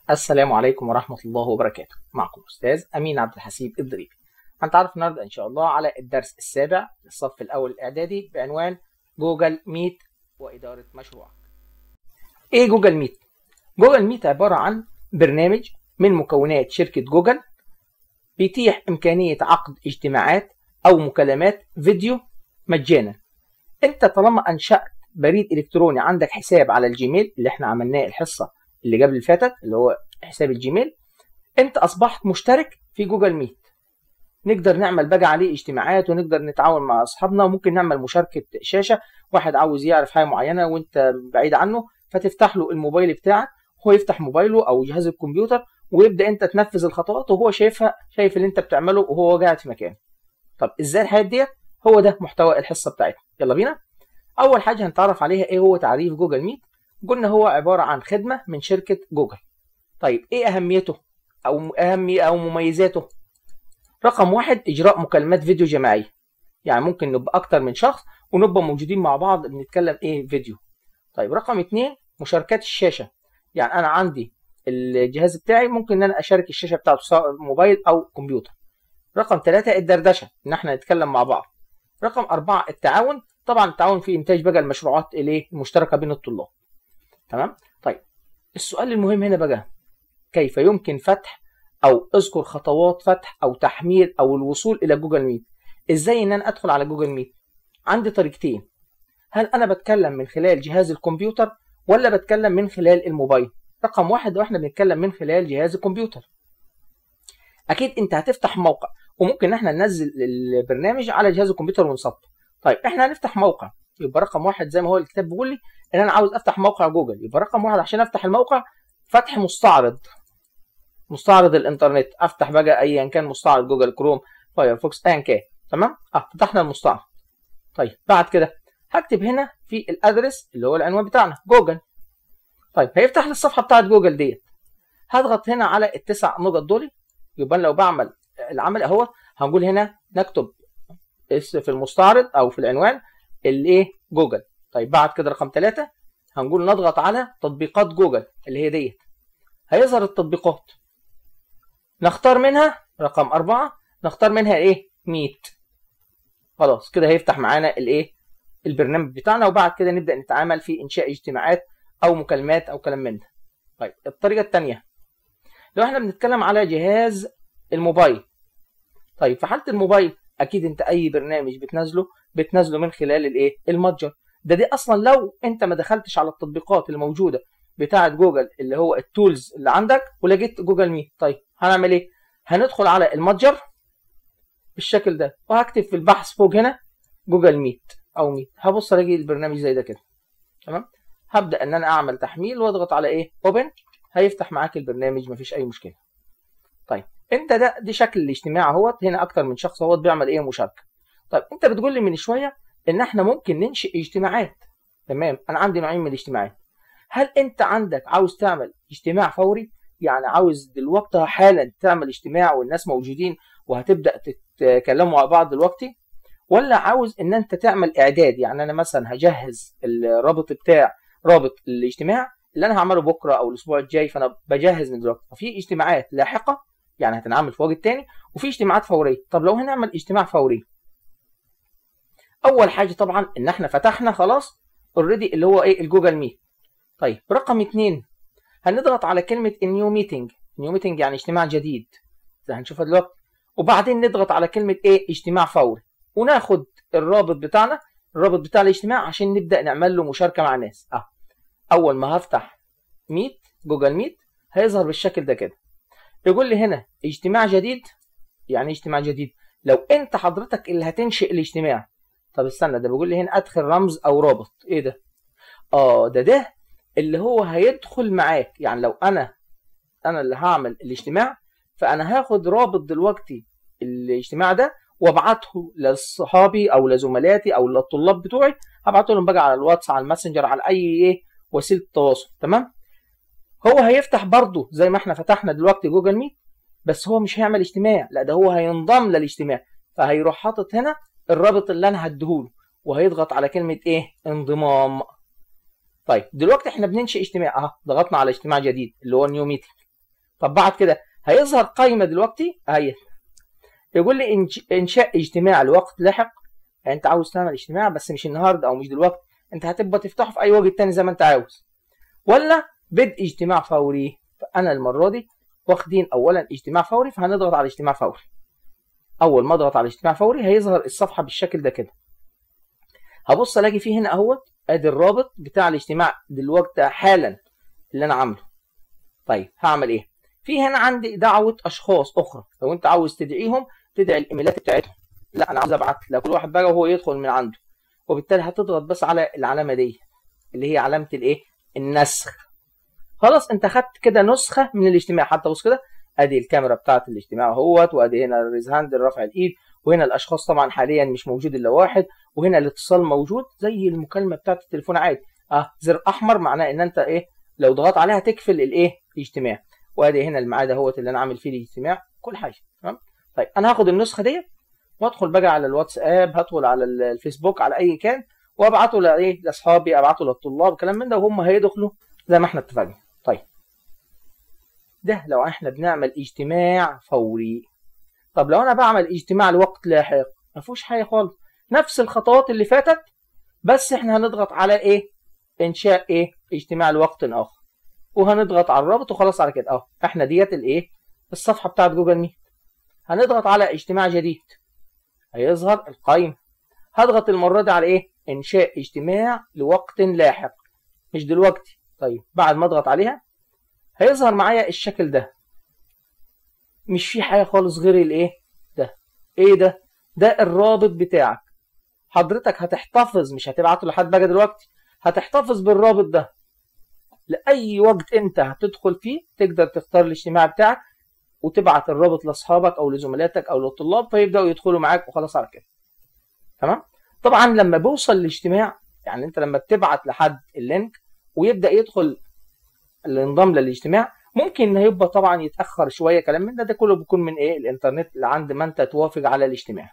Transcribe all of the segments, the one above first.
السلام عليكم ورحمة الله وبركاته معكم أستاذ أمين عبد الحسيب الضريبي هنتعرف النهاردة إن شاء الله على الدرس السابع للصف الأول الإعدادي بعنوان جوجل ميت وإدارة مشروعك إيه جوجل ميت؟ جوجل ميت عبارة عن برنامج من مكونات شركة جوجل بيتيح إمكانية عقد اجتماعات أو مكالمات فيديو مجانا أنت طالما أنشأت بريد إلكتروني عندك حساب على الجيميل اللي احنا عملناه الحصة اللي قبل اللي فاتت اللي هو حساب الجيميل انت اصبحت مشترك في جوجل ميت نقدر نعمل بقى عليه اجتماعات ونقدر نتعاون مع اصحابنا وممكن نعمل مشاركه شاشه واحد عاوز يعرف حاجه معينه وانت بعيد عنه فتفتح له الموبايل بتاعك هو يفتح موبايله او جهاز الكمبيوتر ويبدا انت تنفذ الخطوات وهو شايفها شايف اللي انت بتعمله وهو قاعد في مكانه طب ازاي الحاجات ديت هو ده محتوى الحصه بتاعتنا يلا بينا اول حاجه هنتعرف عليها ايه هو تعريف جوجل ميت قلنا هو عبارة عن خدمة من شركة جوجل طيب ايه اهميته او اهمية او مميزاته رقم واحد اجراء مكالمات فيديو جماعية يعني ممكن نبقى اكتر من شخص ونبقى موجودين مع بعض بنتكلم ايه فيديو طيب رقم اتنين مشاركات الشاشة يعني انا عندي الجهاز بتاعي ممكن ان انا اشارك الشاشة بتاعته سواء موبايل او كمبيوتر رقم ثلاثة الدردشة ان احنا نتكلم مع بعض رقم أربعة التعاون طبعا التعاون في إنتاج بقى المشروعات الايه المشتركة بين الطلاب تمام طيب السؤال المهم هنا بقى كيف يمكن فتح او اذكر خطوات فتح او تحميل او الوصول الى جوجل ميت ازاي ان انا ادخل على جوجل ميت عندي طريقتين هل انا بتكلم من خلال جهاز الكمبيوتر ولا بتكلم من خلال الموبايل رقم واحد واحنا بنتكلم من خلال جهاز الكمبيوتر اكيد انت هتفتح موقع وممكن احنا ننزل البرنامج على جهاز الكمبيوتر ونسطه طيب احنا هنفتح موقع يبقى رقم واحد زي ما هو الكتاب بيقول لي ان انا عاوز افتح موقع جوجل يبقى رقم واحد عشان افتح الموقع فتح مستعرض مستعرض الانترنت افتح بقى ايا كان مستعرض جوجل كروم فايرفوكس ايا كان تمام اه فتحنا المستعرض طيب بعد كده هكتب هنا في الادرس اللي هو العنوان بتاعنا جوجل طيب هيفتح لي الصفحه بتاعت جوجل ديت هضغط هنا على التسع نقط دول يبقى لو بعمل العمل اهو هنقول هنا نكتب في المستعرض او في العنوان الايه جوجل طيب بعد كده رقم ثلاثة هنقول نضغط على تطبيقات جوجل اللي هي ديت هيظهر التطبيقات نختار منها رقم أربعة نختار منها ايه ميت خلاص كده هيفتح معانا الايه البرنامج بتاعنا وبعد كده نبدأ نتعامل في إنشاء اجتماعات أو مكالمات أو كلام من ده طيب الطريقة الثانية لو احنا بنتكلم على جهاز الموبايل طيب في حالة الموبايل أكيد أنت أي برنامج بتنزله بتنزله من خلال الايه المتجر ده دي اصلا لو انت ما دخلتش على التطبيقات اللي موجوده بتاعه جوجل اللي هو التولز اللي عندك ولقيت جوجل ميت طيب هنعمل ايه هندخل على المتجر بالشكل ده وهكتب في البحث فوق هنا جوجل ميت او ميت هبص الاقي البرنامج زي ده كده تمام هبدا ان انا اعمل تحميل واضغط على ايه اوبن هيفتح معاك البرنامج مفيش اي مشكله طيب انت ده دي شكل الاجتماع اهوت هنا اكتر من شخص اهوت بيعمل ايه مشاركه طيب انت بتقول لي من شويه ان احنا ممكن ننشئ اجتماعات تمام انا عندي نوعين من الاجتماعات هل انت عندك عاوز تعمل اجتماع فوري يعني عاوز دلوقتي حالا تعمل اجتماع والناس موجودين وهتبدا تتكلموا مع بعض دلوقتي ولا عاوز ان انت تعمل اعداد يعني انا مثلا هجهز الرابط بتاع رابط الاجتماع اللي انا هعمله بكره او الاسبوع الجاي فانا بجهز من دلوقتي ففي اجتماعات لاحقه يعني هتنعمل في وقت تاني وفي اجتماعات فوريه طب لو هنعمل اجتماع فوري اول حاجه طبعا ان احنا فتحنا خلاص اوريدي اللي هو ايه الجوجل ميت طيب رقم اتنين هنضغط على كلمه نيو ميتنج نيو ميتنج يعني اجتماع جديد زي هنشوفها دلوقتي وبعدين نضغط على كلمه ايه اجتماع فوري وناخد الرابط بتاعنا الرابط بتاع الاجتماع عشان نبدا نعمل له مشاركه مع الناس اه اول ما هفتح ميت جوجل ميت هيظهر بالشكل ده كده يقول لي هنا اجتماع جديد يعني اجتماع جديد لو انت حضرتك اللي هتنشئ الاجتماع طب استنى ده بيقول لي هنا ادخل رمز او رابط ايه ده اه ده ده اللي هو هيدخل معاك يعني لو انا انا اللي هعمل الاجتماع فانا هاخد رابط دلوقتي الاجتماع ده وابعته لصحابي او لزملاتي او للطلاب بتوعي هبعته لهم بقى على الواتس على الماسنجر على اي ايه وسيله تواصل تمام هو هيفتح برضه زي ما احنا فتحنا دلوقتي جوجل ميت بس هو مش هيعمل اجتماع لا ده هو هينضم للاجتماع فهيروح حاطط هنا الرابط اللي انا هديهوله وهيضغط على كلمه ايه انضمام طيب دلوقتي احنا بننشئ اجتماع اهو ضغطنا على اجتماع جديد اللي هو نيو ميتنج طب بعد كده هيظهر قائمه دلوقتي اهي يقول لي انشاء اجتماع لوقت لاحق يعني انت عاوز تعمل اجتماع بس مش النهارده او مش دلوقتي انت هتبقى تفتحه في اي وقت تاني زي ما انت عاوز ولا بدء اجتماع فوري فانا المره دي واخدين اولا اجتماع فوري فهنضغط على اجتماع فوري اول ما اضغط على اجتماع فوري هيظهر الصفحه بالشكل ده كده هبص الاقي فيه هنا اهوت ادي الرابط بتاع الاجتماع دلوقتي حالا اللي انا عامله طيب هعمل ايه في هنا عندي دعوه اشخاص اخرى لو انت عاوز تدعيهم تدعي الايميلات بتاعتهم لا انا عاوز ابعت لكل واحد بقى وهو يدخل من عنده وبالتالي هتضغط بس على العلامه دي اللي هي علامه الايه النسخ خلاص انت خدت كده نسخه من الاجتماع حتى بص كده ادي الكاميرا بتاعت الاجتماع اهوت وادي هنا الريز هاند رفع الايد وهنا الاشخاص طبعا حاليا مش موجود الا واحد وهنا الاتصال موجود زي المكالمه بتاعت التليفون عادي اه زر احمر معناه ان انت ايه لو ضغطت عليها تقفل الايه الاجتماع وادي هنا الميعاد اهوت اللي انا عامل فيه الاجتماع كل حاجه تمام طيب انا هاخد النسخه ديت وادخل بقى على الواتساب هدخل على الفيسبوك على اي كان وابعته لايه لاصحابي ابعته للطلاب كلام من ده وهم هيدخلوا زي ما احنا اتفقنا طيب ده لو احنا بنعمل اجتماع فوري طب لو انا بعمل اجتماع لوقت لاحق ما فيهوش حاجه خالص نفس الخطوات اللي فاتت بس احنا هنضغط على ايه انشاء ايه اجتماع لوقت اخر وهنضغط على الرابط وخلاص على كده اهو احنا ديت الايه الصفحه بتاعت جوجل ميت هنضغط على اجتماع جديد هيظهر القائمه هضغط المره دي على ايه انشاء اجتماع لوقت لاحق مش دلوقتي طيب بعد ما اضغط عليها هيظهر معايا الشكل ده مش في حاجه خالص غير الايه ده ايه ده ده الرابط بتاعك حضرتك هتحتفظ مش هتبعته لحد بقى دلوقتي هتحتفظ بالرابط ده لاي وقت انت هتدخل فيه تقدر تختار الاجتماع بتاعك وتبعت الرابط لاصحابك او لزملاتك او للطلاب فيبداوا يدخلوا معاك وخلاص على كده تمام طبعا لما بيوصل الاجتماع يعني انت لما بتبعت لحد اللينك ويبدا يدخل الانضام للاجتماع ممكن هيبقى طبعا يتاخر شويه كلام من ده ده كله بيكون من ايه الانترنت اللي عند ما انت توافق على الاجتماع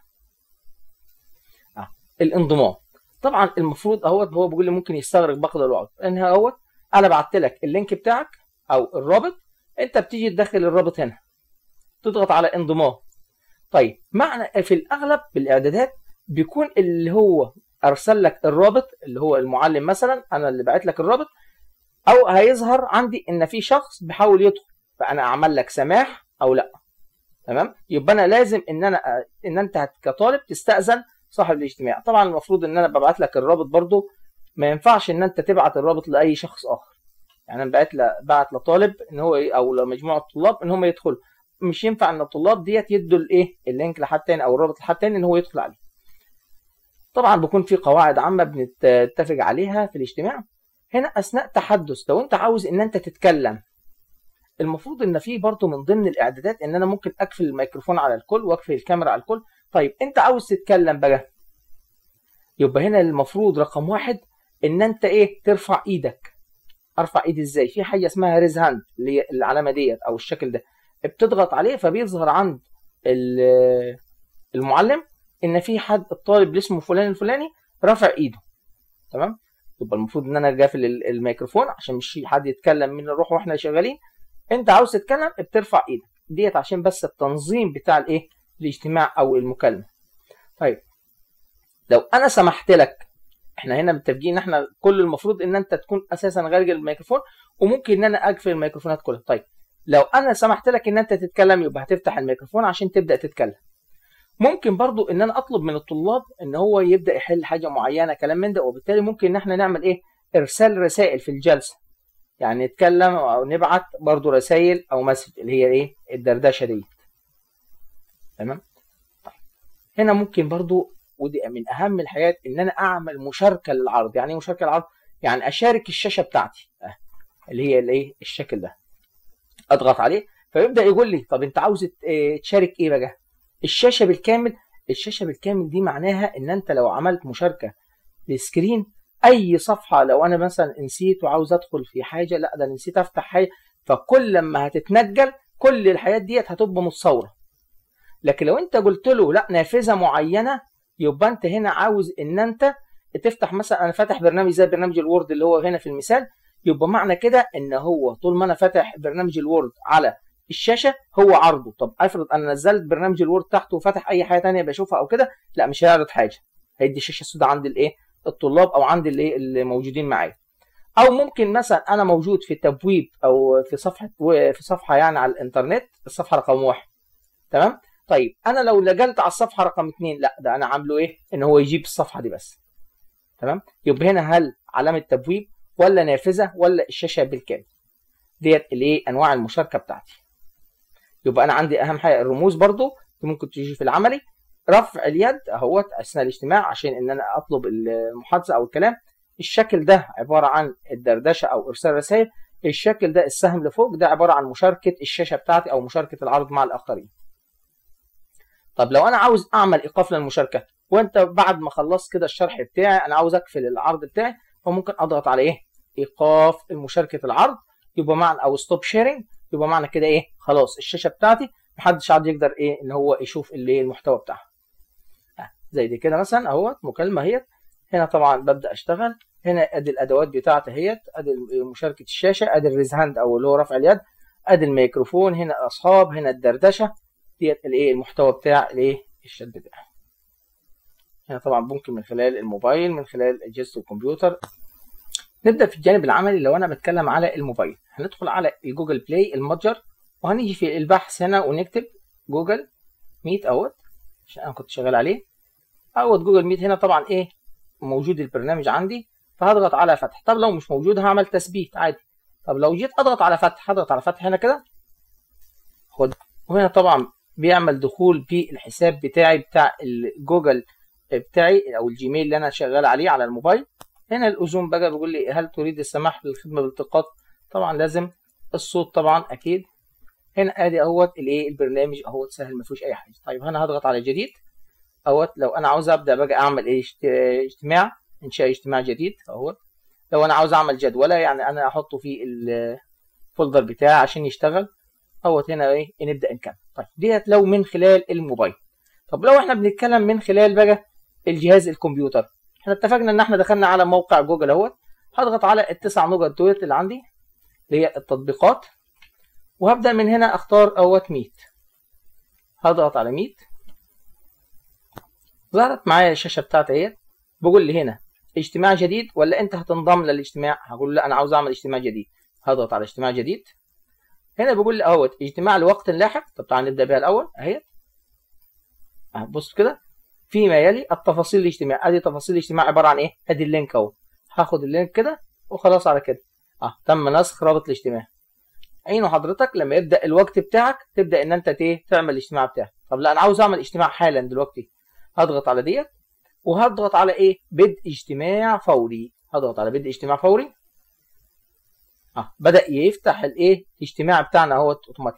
آه. الانضمام طبعا المفروض اهوت هو بيقول لي ممكن يستغرق بعض الوقت ان اهوت انا بعت لك اللينك بتاعك او الرابط انت بتيجي تدخل الرابط هنا تضغط على انضمام طيب معنى في الاغلب بالاعدادات بيكون اللي هو ارسل لك الرابط اللي هو المعلم مثلا انا اللي بعت لك الرابط او هيظهر عندي ان في شخص بيحاول يدخل فانا اعمل لك سماح او لا تمام يبقى انا لازم ان انا ان انت كطالب تستاذن صاحب الاجتماع طبعا المفروض ان انا ببعت لك الرابط برضو ما ينفعش ان انت تبعت الرابط لاي شخص اخر يعني انا بعت ل... بعت لطالب ان هو او لمجموعه طلاب ان هم يدخلوا مش ينفع ان الطلاب ديت يدوا الايه اللينك لحد تاني او الرابط لحد تاني ان هو يدخل عليه طبعا بيكون في قواعد عامه بنتفق عليها في الاجتماع هنا اثناء تحدث لو انت عاوز ان انت تتكلم المفروض ان في برضه من ضمن الاعدادات ان انا ممكن اقفل الميكروفون على الكل واقفل الكاميرا على الكل طيب انت عاوز تتكلم بقى يبقى هنا المفروض رقم واحد ان انت ايه ترفع ايدك ارفع ايدي ازاي في حاجه اسمها ريز هاند اللي هي العلامه ديت او الشكل ده بتضغط عليه فبيظهر عند المعلم ان في حد الطالب اللي اسمه فلان الفلاني رافع ايده تمام يبقى المفروض ان انا قافل الميكروفون عشان مش حد يتكلم من الروح واحنا شغالين انت عاوز تتكلم بترفع ايدك ديت عشان بس التنظيم بتاع الايه الاجتماع او المكالمه طيب لو انا سمحت لك احنا هنا متفقين ان احنا كل المفروض ان انت تكون اساسا غالج الميكروفون وممكن ان انا اقفل الميكروفونات كلها طيب لو انا سمحت لك ان انت تتكلم يبقى هتفتح الميكروفون عشان تبدا تتكلم ممكن برضو ان انا اطلب من الطلاب ان هو يبدا يحل حاجه معينه كلام من ده وبالتالي ممكن ان احنا نعمل ايه ارسال رسائل في الجلسه يعني نتكلم او نبعت برضو رسائل او مسج اللي هي ايه الدردشه دي تمام طيب هنا ممكن برضو ودي من اهم الحاجات ان انا اعمل مشاركه للعرض يعني ايه مشاركه للعرض يعني اشارك الشاشه بتاعتي اه اللي هي الايه الشكل ده اضغط عليه فيبدا يقول لي طب انت عاوز تشارك ايه بقى الشاشه بالكامل الشاشه بالكامل دي معناها ان انت لو عملت مشاركه للسكرين اي صفحه لو انا مثلا نسيت وعاوز ادخل في حاجه لا ده نسيت افتح حاجه فكل لما هتتنجل كل الحاجات ديت هتبقى متصوره لكن لو انت قلت له لا نافذه معينه يبقى انت هنا عاوز ان انت تفتح مثلا انا فاتح برنامج زي برنامج الوورد اللي هو هنا في المثال يبقى معنى كده ان هو طول ما انا فاتح برنامج الوورد على الشاشه هو عرضه طب افرض انا نزلت برنامج الوورد تحته وفتح اي حاجه ثانيه بشوفها او كده لا مش هيعرض حاجه هيدي الشاشه السوداء عند الايه الطلاب او عند الايه اللي موجودين معايا او ممكن مثلا انا موجود في تبويب او في صفحه في صفحه يعني على الانترنت الصفحه رقم واحد تمام طيب انا لو لجلت على الصفحه رقم اثنين لا ده انا عامله ايه ان هو يجيب الصفحه دي بس تمام يبقى هنا هل علامه تبويب ولا نافذه ولا الشاشه بالكامل ديت الايه انواع المشاركه بتاعتي يبقى انا عندي اهم حاجه الرموز برضو ممكن تيجي في العملي رفع اليد اهوت اثناء الاجتماع عشان ان انا اطلب المحادثه او الكلام الشكل ده عباره عن الدردشه او ارسال رسائل الشكل ده السهم لفوق ده عباره عن مشاركه الشاشه بتاعتي او مشاركه العرض مع الاخرين طب لو انا عاوز اعمل ايقاف للمشاركه وانت بعد ما خلصت كده الشرح بتاعي انا عاوز اقفل العرض بتاعي فممكن اضغط على ايه ايقاف مشاركه العرض يبقى معنى او ستوب شيرنج يبقى معنى كده ايه خلاص الشاشه بتاعتي محدش عاد يقدر ايه ان هو يشوف اللي المحتوى بتاعها زي دي كده مثلا اهوت مكالمه اهيت هنا طبعا ببدا اشتغل هنا ادي الادوات بتاعتي اهيت ادي مشاركه الشاشه ادي الريز هاند او اللي هو رفع اليد ادي الميكروفون هنا الاصحاب هنا الدردشه ديت الايه المحتوى بتاع الايه الشات بتاعي هنا طبعا ممكن من خلال الموبايل من خلال اجهزه الكمبيوتر نبدا في الجانب العملي لو انا بتكلم على الموبايل هندخل على الجوجل بلاي المتجر وهنيجي في البحث هنا ونكتب جوجل ميت اوت عشان انا كنت شغال عليه اوت جوجل ميت هنا طبعا ايه موجود البرنامج عندي فهضغط على فتح طب لو مش موجود هعمل تثبيت عادي طب لو جيت اضغط على فتح هضغط على فتح هنا كده خد وهنا طبعا بيعمل دخول بالحساب بتاعي بتاع الجوجل بتاعي او الجيميل اللي انا شغال عليه على الموبايل هنا الاذون بقى بيقول لي هل تريد السماح للخدمه بالتقاط طبعا لازم الصوت طبعا اكيد هنا ادي اهوت الايه البرنامج اهوت سهل ما فيهوش اي حاجه طيب هنا هضغط على جديد اهوت لو انا عاوز ابدا بقى اعمل ايه اجتماع انشاء اجتماع جديد اهوت لو انا عاوز اعمل جدوله يعني انا احطه في الفولدر بتاعي عشان يشتغل اهوت هنا ايه نبدا نكمل طيب ديت لو من خلال الموبايل طب لو احنا بنتكلم من خلال بقى الجهاز الكمبيوتر احنا اتفقنا ان احنا دخلنا على موقع جوجل اهوت هضغط على التسع نقط دولت اللي عندي اللي هي التطبيقات وهبدا من هنا اختار اهوت ميت هضغط على ميت ظهرت معايا الشاشه بتاعتي اهيت بقول لي هنا اجتماع جديد ولا انت هتنضم للاجتماع هقول لا انا عاوز اعمل اجتماع جديد هضغط على اجتماع جديد هنا بيقول لي اهوت اجتماع لوقت لاحق طب تعالى نبدا بيها الاول اهيت بص كده فيما يلي التفاصيل الاجتماع ادي تفاصيل الاجتماع عباره عن ايه ادي اللينك اهو هاخد اللينك كده وخلاص على كده اه تم نسخ رابط الاجتماع عينه حضرتك لما يبدا الوقت بتاعك تبدا ان انت ايه تعمل الاجتماع بتاعك طب لا انا عاوز اعمل اجتماع حالا دلوقتي هضغط على ديت وهضغط على ايه بدء اجتماع فوري هضغط على بدء اجتماع فوري اه بدا يفتح الايه الاجتماع بتاعنا اهوت اوتوماتيك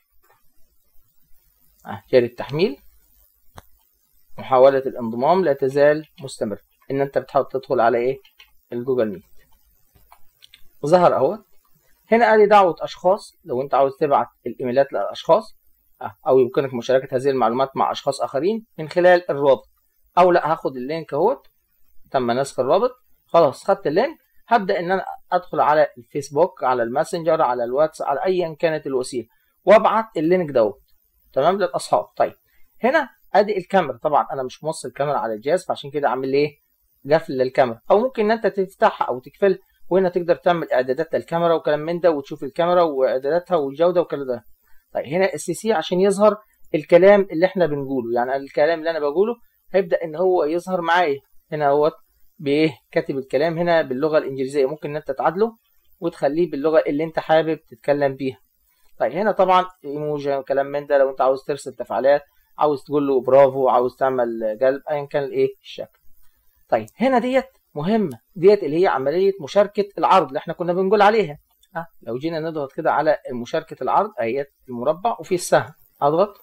اه جاري التحميل محاولة الانضمام لا تزال مستمرة ان انت بتحاول تدخل على ايه الجوجل ميت ظهر اهوت هنا ادي دعوة اشخاص لو انت عاوز تبعت الايميلات للاشخاص او يمكنك مشاركة هذه المعلومات مع اشخاص اخرين من خلال الرابط او لا هاخد اللينك اهوت تم نسخ الرابط خلاص خدت اللينك هبدا ان انا ادخل على الفيسبوك على الماسنجر على الواتس على ايا كانت الوسيله وابعت اللينك دوت تمام للاصحاب طيب هنا ادي الكاميرا طبعا انا مش موصل الكاميرا على الجهاز فعشان كده عامل ايه قفل للكاميرا او ممكن ان انت تفتحها او تقفل وهنا تقدر تعمل اعدادات للكاميرا وكلام من ده وتشوف الكاميرا واعداداتها والجوده وكل ده طيب هنا السي سي عشان يظهر الكلام اللي احنا بنقوله يعني الكلام اللي انا بقوله هيبدا ان هو يظهر معايا هنا اهوت بايه كاتب الكلام هنا باللغه الانجليزيه ممكن ان انت تعادله وتخليه باللغه اللي انت حابب تتكلم بيها طيب هنا طبعا ايموجي كلام من ده لو انت عاوز ترسل تفاعلات عاوز تقول له برافو عاوز تعمل قلب ايا كان الايه الشكل طيب هنا ديت مهمه ديت اللي هي عمليه مشاركه العرض اللي احنا كنا بنقول عليها ها لو جينا نضغط كده على مشاركه العرض اهيت المربع وفي السهم اضغط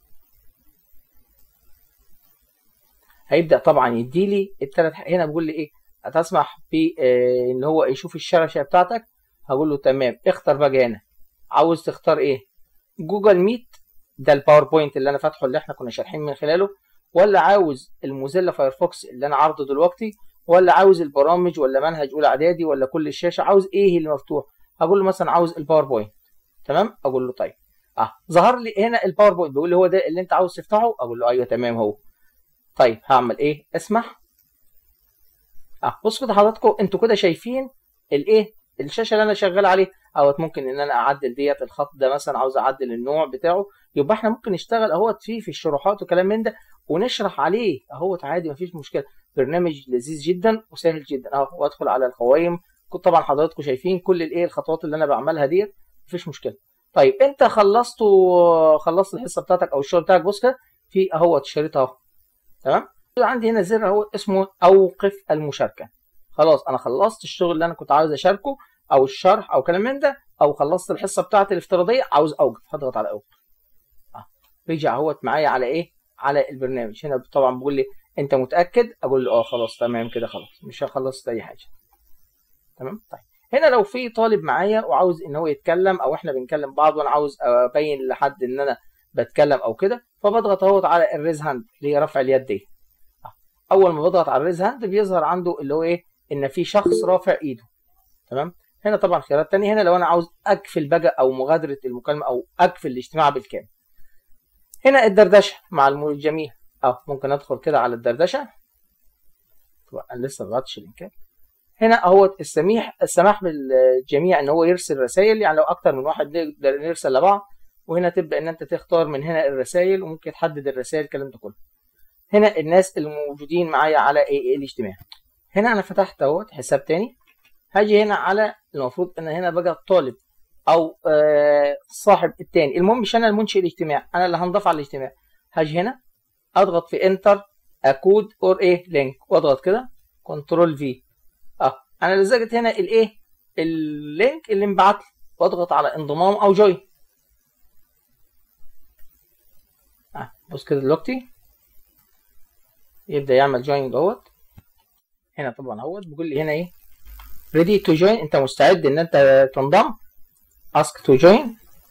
هيبدا طبعا يدي لي الثلاث هنا بيقول لي ايه هتسمح ب آه ان هو يشوف الشاشه بتاعتك هقول له تمام اختار بقى هنا عاوز تختار ايه جوجل ميت ده الباوربوينت اللي انا فاتحه اللي احنا كنا شارحين من خلاله ولا عاوز الموزيلا فايرفوكس اللي انا عارضه دلوقتي ولا عاوز البرامج ولا منهج اولى اعدادي ولا كل الشاشه عاوز ايه اللي مفتوح هقول له مثلا عاوز الباوربوينت تمام اقول له طيب اه ظهر لي هنا الباوربوينت بيقول لي هو ده اللي انت عاوز تفتحه اقول له ايوه تمام هو طيب هعمل ايه اسمح اه بصوا كده حضراتكم انتوا كده شايفين الايه الشاشه اللي انا شغال عليه او ممكن ان انا اعدل ديت الخط ده مثلا عاوز اعدل النوع بتاعه يبقى احنا ممكن نشتغل اهوت فيه في الشروحات وكلام من ده ونشرح عليه اهوت عادي مفيش مشكله برنامج لذيذ جدا وسهل جدا اهو وادخل على القوائم كنت طبعا حضراتكم شايفين كل الايه الخطوات اللي انا بعملها ديت مفيش مشكله طيب انت خلصت خلصت الحصه بتاعتك او الشغل بتاعك بص كده في اهوت شريط اهو تمام عندي هنا زر اهو اسمه اوقف المشاركه خلاص انا خلصت الشغل اللي انا كنت عاوز اشاركه او الشرح او كلام من ده او خلصت الحصه بتاعتي الافتراضيه عاوز اوقف هضغط على اوقف اه رجع اهوت معايا على ايه على البرنامج هنا طبعا بيقول لي انت متاكد اقول له اه خلاص تمام كده خلاص مش هخلص اي حاجه تمام طيب هنا لو في طالب معايا وعاوز ان هو يتكلم او احنا بنكلم بعض وانا عاوز ابين لحد ان انا بتكلم او كده فبضغط اهوت على الريز هاند اللي هي رفع اليد دي اول ما بضغط على الريز هاند بيظهر عنده اللي هو ايه ان في شخص رافع ايده تمام هنا طبعا خيارات تانية هنا لو انا عاوز اقفل بقى او مغادره المكالمه او اقفل الاجتماع بالكامل هنا الدردشه مع الجميع اه ممكن ادخل كده على الدردشه طبعا انا لسه ما بعتش اللينكات هنا اهوت السميح السماح بالجميع ان هو يرسل رسائل يعني لو اكتر من واحد نقدر نرسل لبعض وهنا تبدا ان انت تختار من هنا الرسائل وممكن تحدد الرسائل الكلام ده كله هنا الناس الموجودين معايا على ايه الاجتماع هنا انا فتحت اهوت حساب تاني هاجي هنا على المفروض ان هنا بقى الطالب او آه صاحب التاني المهم مش انا المنشئ الاجتماع انا اللي هنضاف على الاجتماع هاجي هنا اضغط في انتر اكود اور ايه لينك واضغط كده كنترول في اه انا لزقت هنا الايه اللينك اللي انبعت لي واضغط على انضمام او جوين اه بص كده دلوقتي يبدا يعمل جوين دوت هنا طبعا اهوت بيقول لي هنا ايه ready to join انت مستعد ان انت تنضم ask to join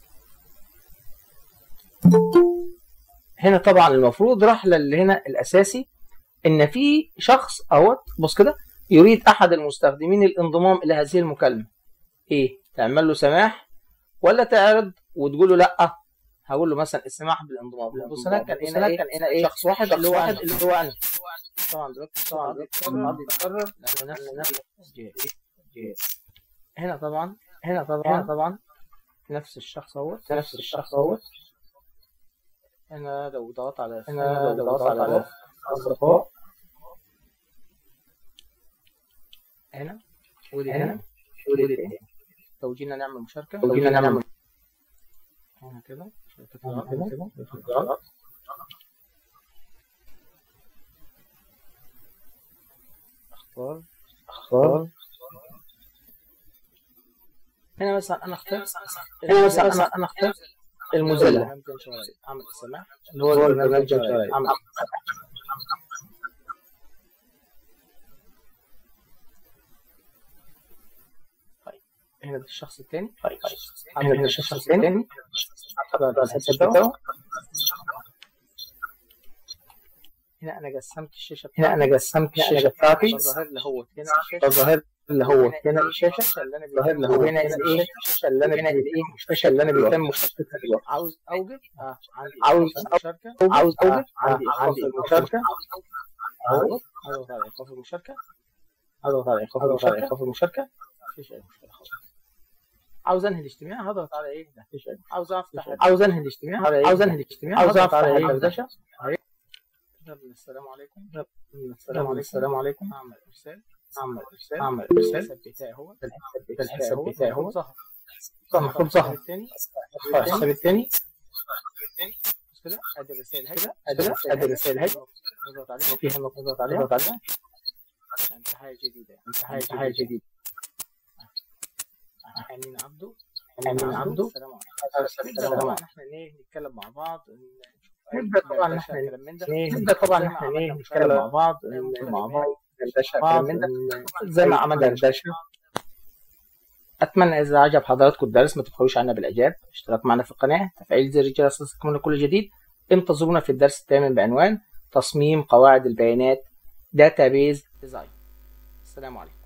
هنا طبعا المفروض راح للي هنا الاساسي ان في شخص اهوت بص كده يريد احد المستخدمين الانضمام الى هذه المكالمه ايه تعمل له سماح ولا تعرض وتقول له لا هقول له مثلا السماح بالانضمام بص هنا كان هنا ايه, كان هنا إيه؟ شخص واحد اللي هو واحد اللي هو انا طبعا دلوقتي طبعا دلوقتي بيتكرر لانه نفس نفس هنا طبعا هنا طبعا هنا طبعا نفس الشخص اهوت نفس الشخص اهوت هنا لو ضغطت على هنا لو ضغطت على اصدقاء هنا ودي هنا ودي تاني لو جينا نعمل مشاركة لو جينا نعمل هنا كده هنا كده اختار اختار هنا مثلا انا اخترت هنا مثلا انا انا اخترت الموزيلا اعمل السماح اللي هو البرنامج اعمل هنا ده الشخص الثاني طيب هنا ده الشخص الثاني الحساب بتاعه هنا انا قسمت الشاشه هنا انا قسمت الشاشه بتاعتي ظاهر لي هو هنا الشاشه ظاهر اللي هو هنا الشاشه اللي انا ظاهر لي هو هنا الايه الشاشه اللي انا هنا الايه الشاشه اللي انا بيتم مشاركتها دلوقتي عاوز اوجد اه عندي عاوز مشاركه عاوز اوجد عندي عندي مشاركه اضغط اضغط على ايقاف المشاركه اضغط على ايقاف المشاركه ايقاف المشاركه مفيش اي مشكله خالص عاوز انهي الاجتماع هضغط على ايه ده مفيش اي عاوز افتح عاوز انهي الاجتماع عاوز انهي الاجتماع عاوز افتح على ايه دردشه السلام عليكم السلام عليكم السلام عليكم اعمل ارسال اعمل ارسال اعمل ارسال الحساب بتاعي هو الحساب بتاعي هو ظهر المفروض ظهر الثاني الحساب الثاني كده ادي الرسائل هاي كده ادي الرسائل هاي نضغط عليها فيها نضغط عليها نضغط عليها انتهاء جديدة انتهاء جديدة امين عبده امين عبده السلام عليكم احنا ايه نتكلم مع بعض نبدا طبعا احنا نبدا طبعا احنا ايه نتكلم مع بعض مع بعض زي ما عملنا دردشه اتمنى اذا عجب حضراتكم الدرس ما تبخلوش عنا بالاعجاب اشتراك معنا في القناه تفعيل زر الجرس لتصلكم كل جديد انتظرونا في الدرس الثامن بعنوان تصميم قواعد البيانات داتابيز ديزاين السلام عليكم